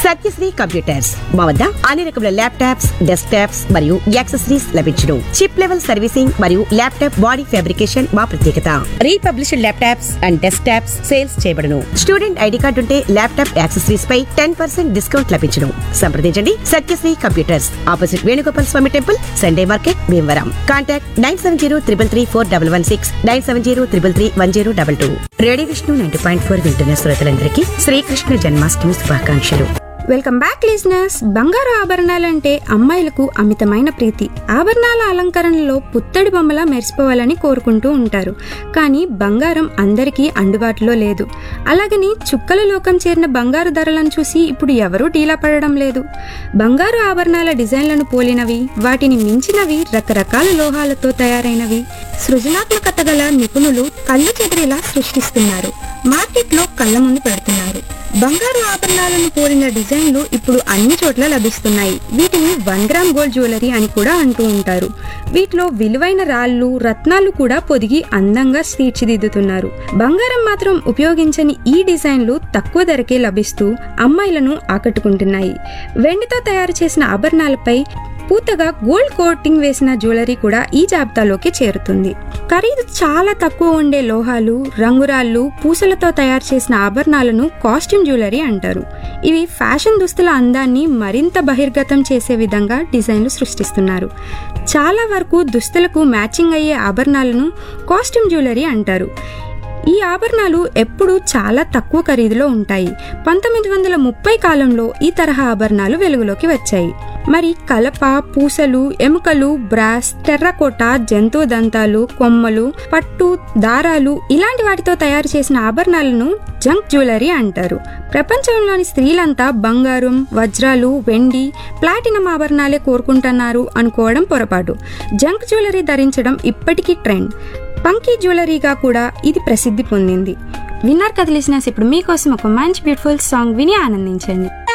Satyasri computers మా వద్ద అన్ని రకముల ల్యాప్టాప్స్ డెస్క్ టాప్స్ మరియు యాక్సెసరీస్ లభించును చిప్ లెవెల్ సర్వీసింగ్ మరియు ల్యాప్టాప్ బాడీ ఫ్యాబ్రికేషన్ మా ప్రత్యేకత republished laptops and desktops sales చేయబడును స్టూడెంట్ ఐడి కార్డు ఉంటే ల్యాప్టాప్ యాక్సెసరీస్ పై టెన్ పర్సెంట్ డిస్కౌంట్ లభించును సంప్రదించండి Satyasri computers opposite Venugopal Swamy temple Sunday market Bhimavaram contact nine seven zero triple three four double one six nine seven zero triple three one zero double two radio Vishnu ninety point four వింటున్న శ్రోతలందరికీ శ్రీకృష్ణ జన్మాష్టమి శుభాకాంక్షలు welcome back listeners బంగారు ఆభరణాలంటే అమ్మాయిలకు అమితమైన ప్రీతి ఆభరణాల అలంకరణలో పుత్తడి బొమ్మలా మెరిసిపోవాలని కోరుకుంటూ ఉంటారు కానీ బంగారం అందరికీ అందుబాటులో లేదు అలాగని చుక్కల లోకం చేరిన బంగారు ధరలను చూసి ఇప్పుడు ఎవరూ డీలా పడడం లేదు బంగారు ఆభరణాల డిజైన్లను పోలినవి వాటిని మించినవి రకరకాల లోహాలతో తయారైనవి సృజనాత్మకత గల నిపుణులు కళ్ళు చెదిరేలా సృష్టిస్తున్నారు మార్కెట్లో కళ్ళ ముందు పెడుతున్నారు బంగారు ఆభరణాలను పోలిన డిజైన్లు ఇప్పుడు అన్ని చోట్ల లభిస్తున్నాయి వీటిని వన్ గ్రామ్ గోల్డ్ జ్యువెలరీ అని కూడా అంటూ ఉంటారు వీటిలో విలువైన రాళ్ళు రత్నాలు కూడా పొదిగి అందంగా తీర్చిదిద్దుతున్నారు బంగారం మాత్రం ఉపయోగించని ఈ డిజైన్లు తక్కువ ధరకే లభిస్తూ అమ్మాయిలను ఆకట్టుకుంటున్నాయి వెండితో తయారు చేసిన ఆభరణాలపై పూతగా గోల్డ్ కోటింగ్ వేసిన జ్యువెలరీ కూడా ఈ జాబితాలోకి చేరుతుంది ఖరీదు చాలా తక్కువ ఉండే లోహాలు రంగురాళ్ళు పూసలతో తయారు చేసిన ఆభరణాలను కాస్ట్యూమ్ జ్యువెలరీ అంటారు ఇవి ఫ్యాషన్ దుస్తుల అందాన్ని మరింత బహిర్గతం చేసే విధంగా డిజైన్లు సృష్టిస్తున్నారు చాలా వరకు దుస్తులకు మ్యాచింగ్ అయ్యే ఆభరణాలను కాస్ట్యూమ్ జ్యువెలరీ అంటారు ఈ ఆభరణాలు ఎప్పుడూ చాలా తక్కువ ఖరీదులో ఉంటాయి పంతొమ్మిది వందల ముప్పై కాలంలో ఈ తరహా ఆభరణాలు వెలుగులోకి వచ్చాయి మరి కలప పూసలు ఎముకలు బ్రాస్ టెర్రకోట జంతు దంతాలు కొమ్మలు పట్టు దారాలు ఇలాంటి వాటితో తయారు చేసిన ఆభరణాలను జంక్ జ్యువెలరీ అంటారు ప్రపంచంలోని స్త్రీలంతా బంగారం వజ్రాలు వెండి ప్లాటినం ఆభరణాలే కోరుకుంటున్నారు అనుకోవడం పొరపాటు జంక్ జ్యువెలరీ ధరించడం ఇప్పటికీ ట్రెండ్ పంకీ జ్యువెలరీగా కూడా ఇది ప్రసిద్ధి పొందింది విన్నర్ కథ లిసినర్స్ ఇప్పుడు మీకోసం ఒక మంచి బ్యూటిఫుల్ సాంగ్ విని ఆనందించండి